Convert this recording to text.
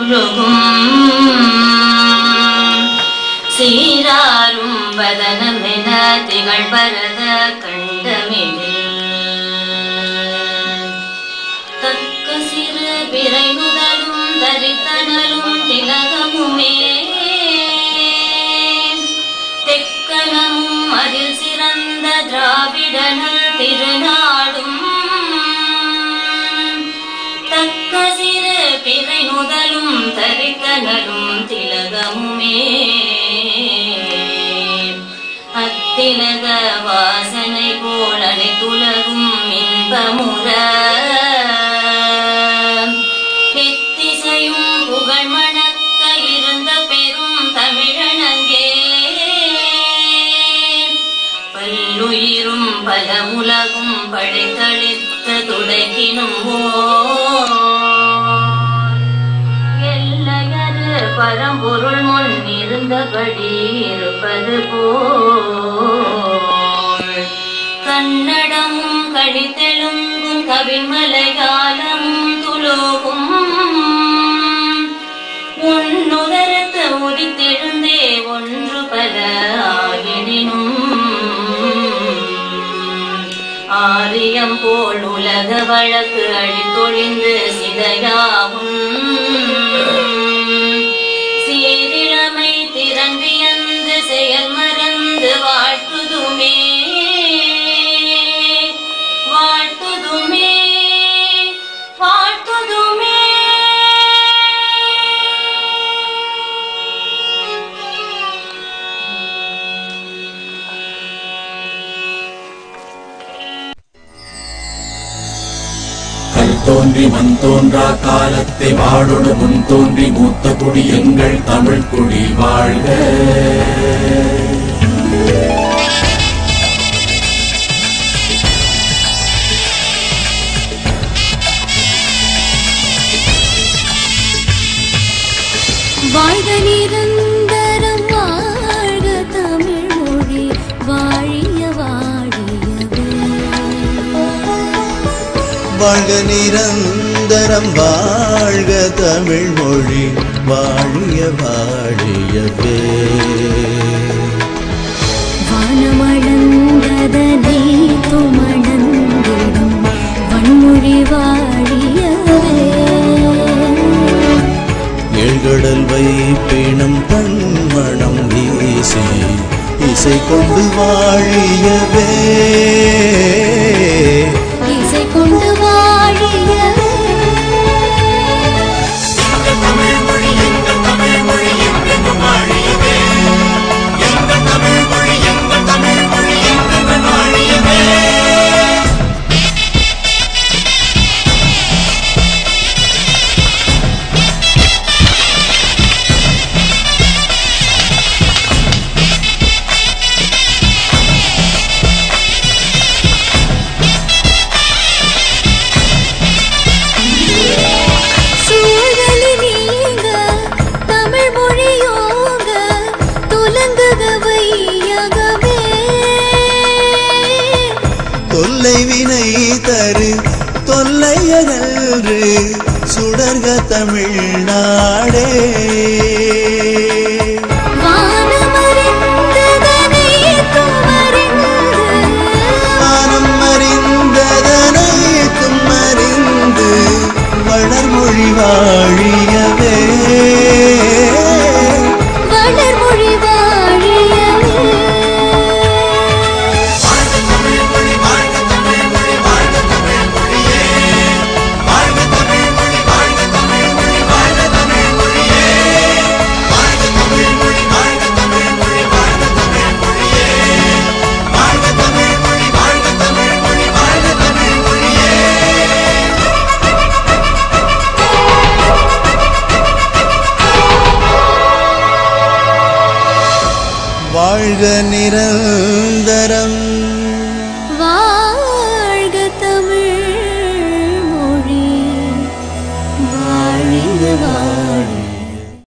முழுகும் சீராரும் வதனமென திகழ் பரத கண்டமிழில் தக்க சிறு பிறை முதலும் தரித்தனலும் திலகமுமே தெக்கனமும் அதில் சிறந்த திராவிடனல் திருநாடும் தக்க சிறு பிறை முதலும் தரித்தனலும் திலகமுமே அத்திலக வாசனை போல் அனைத்துலகும் இன்பமுற எத்திசையும் புகழ் மணக்க இருந்த பெரும் தமிழனங்கே பல்லுயிரும் பல உலகும் படைத்தளித்த துடைக்கினும் எல்லையது பரம்பொருள் முன் இருந்தபடி இருப்பது போல் கன்னடமும் கழித்தெழுங்கும் கவிமலையாலமும் துலோகும் உன்னுதரத்து உதித்தெழுந்தே ஒன்று பல ஆயினும் ஆரியம் போல் உலக வழக்கு அழித்தொழிந்து சிதையாகும் சீரிழமை திறன் வியந்து செயல் மறந்து வாழ்த்துதுமே வாழ்த்துதுமே வாழ்த்துதுமே கல் தோன்றி மண் தோன்றா காலத்தை வாழொடு முன் தோன்றி மூத்த குடி எங்கள் தமிழ் குடி வாழ்க வாழ்க நிரந்தரம் வாழ்க தமிழ் மொழி வாழிய வாழியவே வாழ்க நிரந்தரம் வாழ்க தமிழ் மொழி வாழிய வாழியவே வானமளந்ததனை துமணந்திடும் வன்மொழி வாழியவே ஏழ்கடல் வைப்பினம் பண்மணம் வீசி இசை கொண்டு வாழியவே இசை கொண்டு வாழியவே சூழலி நீங்க தமிழ் மொழியோங்க துலங்குக வையகமே தொல்லை வினை தரு தொல்லையகன்று சுடர்க தமிழ்நாடே வானமறிந்ததனை துமறிந்து வானம் அறிந்ததனை தும்மறிந்து வளர்மொழி வாழியவே வளர்மொழி வாழியவே வாழ்க நிரந்தரம்